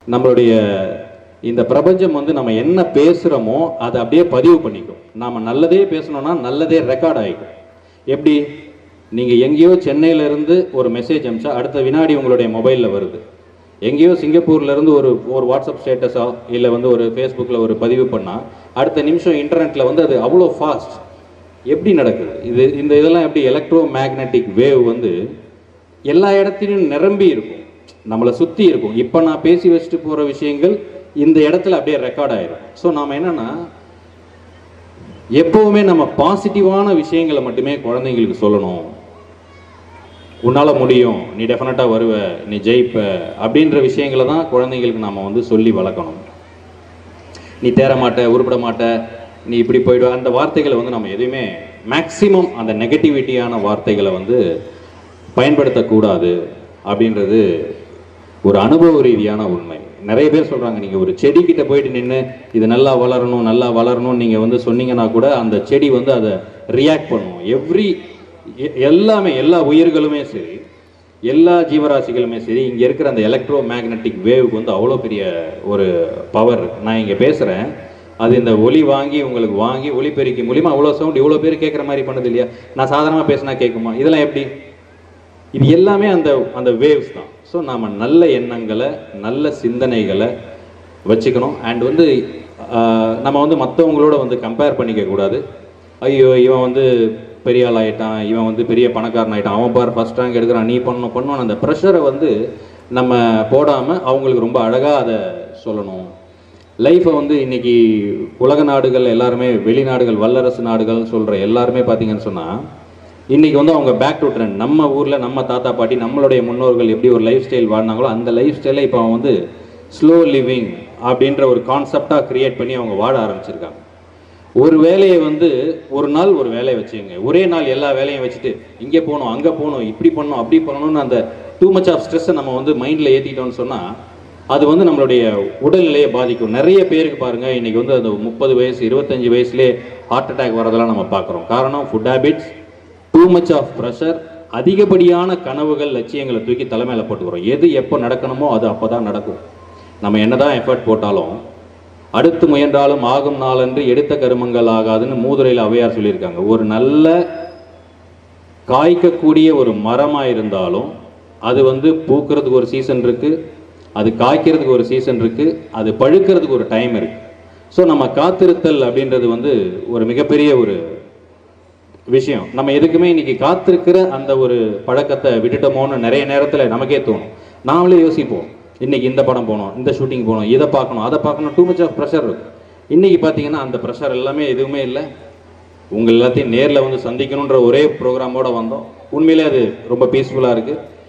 நம்மளுடைய இந்த பிரபஞ்சம் வந்து நம்ம என்ன பேசுகிறோமோ அதை அப்படியே பதிவு பண்ணிக்கும் நாம நல்லதே பேசணும்னா நல்லதே ரெக்கார்ட் ஆகிக்கும் எப்படி நீங்கள் எங்கேயோ சென்னையில இருந்து ஒரு மெசேஜ் அனுப்பிச்சா அடுத்த வினாடி உங்களுடைய மொபைலில் வருது எங்கேயோ சிங்கப்பூர்ல இருந்து ஒரு ஒரு வாட்ஸ்அப் ஸ்டேட்டஸோ இல்லை வந்து ஒரு ஃபேஸ்புக்கில் ஒரு பதிவு பண்ணால் அடுத்த நிமிஷம் இன்டர்நெட்டில் வந்து அது அவ்வளோ ஃபாஸ்ட் எப்படி நடக்குது இது இந்த இதெல்லாம் எப்படி எலக்ட்ரோ மேக்னெட்டிக் வேவ் வந்து எல்லா இடத்துலையும் நிரம்பி இருக்கும் நம்மளை சுற்றி இருக்கும் இப்போ நான் பேசி வச்சுட்டு போகிற விஷயங்கள் இந்த இடத்துல அப்படியே ரெக்கார்ட் ஆயிரும் ஸோ நாம் என்னன்னா எப்பவுமே நம்ம பாசிட்டிவான விஷயங்களை மட்டுமே குழந்தைங்களுக்கு சொல்லணும் உன்னால முடியும் நீ டெஃபினட்டாக வருவ நீ ஜெயிப்ப அப்படின்ற விஷயங்களை தான் குழந்தைங்களுக்கு நாம வந்து சொல்லி வளர்க்கணும் நீ தேற மாட்ட உருப்பட மாட்ட நீ இப்படி போயிடுவ அந்த வார்த்தைகளை வந்து நம்ம எதுவுமே மேக்சிமம் அந்த நெகட்டிவிட்டியான வார்த்தைகளை வந்து பயன்படுத்தக்கூடாது அப்படின்றது ஒரு அனுபவ ரீதியான உண்மை நிறைய பேர் சொல்றாங்க நீங்க ஒரு செடி கிட்ட போயிட்டு நின்று இது நல்லா வளரணும் நல்லா வளரணும் நீங்க வந்து சொன்னீங்கன்னா கூட அந்த செடி வந்து அதை ரியாக்ட் பண்ணும் எவ்ரி எல்லாமே எல்லா உயிர்களுமே சரி எல்லா ஜீவராசிகளுமே சரி இங்க இருக்கிற அந்த எலக்ட்ரோ மேக்னெட்டிக் வேவுக்கு வந்து அவ்வளோ பெரிய ஒரு பவர் நான் இங்க பேசுறேன் அது இந்த ஒலி வாங்கி உங்களுக்கு வாங்கி ஒலிபெருக்கி மூலியமா அவ்வளோ சவுண்ட் இவ்வளோ பேர் கேட்குற மாதிரி பண்ணுது இல்லையா நான் சாதாரணமாக பேசினா கேட்குமா இதெல்லாம் எப்படி இது எல்லாமே அந்த அந்த வேவ்ஸ் தான் ஸோ நாம் நல்ல எண்ணங்களை நல்ல சிந்தனைகளை வச்சுக்கணும் அண்ட் வந்து ஆஹ், நம்ம வந்து மற்றவங்களோட வந்து கம்பேர் பண்ணிக்க கூடாது ஐயோ இவன் வந்து பெரிய ஆள் ஆயிட்டான் இவன் வந்து பெரிய பணக்காரன் ஆயிட்டான் அவன் பார் ஃபர்ஸ்ட் ரேங்க் எடுக்கிறான் நீ பண்ணணும் பண்ணணும் அந்த ப்ரெஷரை வந்து நம்ம போடாமல் அவங்களுக்கு ரொம்ப அழகாக அதை சொல்லணும் லைஃப்பை வந்து இன்னைக்கு உலக நாடுகள் எல்லாருமே வெளிநாடுகள் வல்லரசு நாடுகள் சொல்கிற எல்லாருமே பார்த்தீங்கன்னு சொன்னால் இன்னைக்கு வந்து அவங்க பேக் டு ட்ரெண்ட் நம்ம ஊரில் நம்ம தாத்தா பாட்டி நம்மளுடைய முன்னோர்கள் எப்படி ஒரு லைஃப் ஸ்டைல் வாழ்ந்தாங்களோ அந்த லைஃப் ஸ்டைலை இப்போ அவன் வந்து ஸ்லோ லிவிங் அப்படின்ற ஒரு கான்செப்டாக கிரியேட் பண்ணி அவங்க வாழ ஆரம்பிச்சிருக்காங்க ஒரு வேலையை வந்து ஒரு நாள் ஒரு வேலையை வச்சுங்க ஒரே நாள் எல்லா வேலையும் வச்சுட்டு இங்கே போகணும் அங்கே போகணும் இப்படி பண்ணணும் அப்படி பண்ணணும்னு அந்த டூ மச் ஆஃப் ஸ்ட்ரெஸ்ஸை நம்ம வந்து மைண்டில் ஏற்றிட்டோம்னு சொன்னால் அது வந்து நம்மளுடைய உடல்நிலையை பாதிக்கும் நிறைய பேருக்கு பாருங்க இன்னைக்கு வந்து அந்த முப்பது வயசு இருபத்தஞ்சு வயசுலேயே ஹார்ட் அட்டாக் வரதெல்லாம் நம்ம பார்க்குறோம் காரணம் food habits too much of pressure அதிகப்படியான கனவுகள் லட்சியங்களை தூக்கி தலைமையில போட்டுக்கிறோம் எது எப்போ நடக்கணுமோ அது அப்போ தான் நடக்கும் நம்ம என்னதான் எஃபர்ட் போட்டாலும் அடுத்து முயன்றாலும் ஆகும் நாளன்று எடுத்த கருமங்கள் ஆகாதுன்னு மூதுரையில் ஔவையார் சொல்லியிருக்காங்க ஒரு நல்ல காய்க்கக்கூடிய ஒரு மரமாக இருந்தாலும் அது வந்து பூக்கிறதுக்கு ஒரு சீசன் இருக்கு அது காய்க்கிறதுக்கு ஒரு சீசன் இருக்கு அது பழுக்கிறதுக்கு ஒரு டைம் இருக்கு ஸோ நம்ம காத்திருத்தல் அப்படின்றது வந்து ஒரு மிகப்பெரிய ஒரு விஷயம் நம்ம எதுக்குமே இன்னைக்கு காத்திருக்கிற அந்த ஒரு பழக்கத்தை விட்டுட்டோமோன்னு நிறைய நேரத்தில் நமக்கே தோணும் நாமளே யோசிப்போம் இன்னைக்கு இந்த படம் போகணும் இந்த ஷூட்டிங் போகணும் இதை பார்க்கணும் அதை பார்க்கணும் டூ மச் ஆஃப் ப்ரெஷர் இருக்கும் இன்னைக்கு பார்த்தீங்கன்னா அந்த ப்ரெஷர் எல்லாமே எதுவுமே இல்லை உங்கள் எல்லாத்தையும் நேரில் வந்து சந்திக்கணுன்ற ஒரே ப்ரோக்ராமோட வந்தோம் உண்மையிலே அது ரொம்ப பீஸ்ஃபுல்லாக இருக்குது